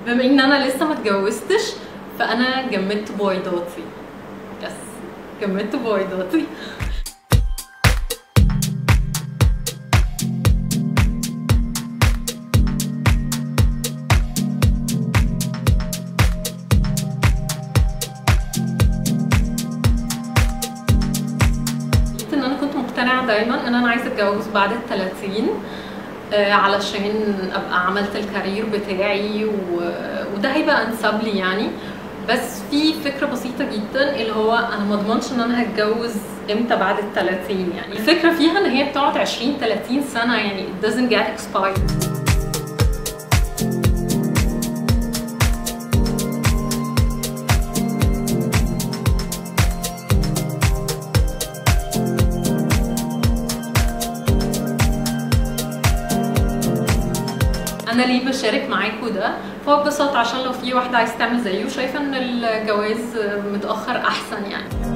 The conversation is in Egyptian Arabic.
بما ان انا لسه ما اتجوزتش فانا جمدت بويضاتي يس جمدت بويضاتي قلت ان انا كنت مقتنعه دايما ان انا عايزه اتجوز بعد ال 30 آه، علشان ابقى عملت الكارير بتاعي و... وده هيبقى انسب لي يعني بس في فكره بسيطه جدا اللي هو انا ما اضمنش ان انا هتجوز امتى بعد ال 30 يعني الفكره فيها ان هي بتقعد 20 30 سنه يعني it doesn't get expired انا ليه بشارك معاكم ده فهو ببساطه عشان لو في واحده عايزه تعمل زيه شايفه ان الجواز متاخر احسن يعني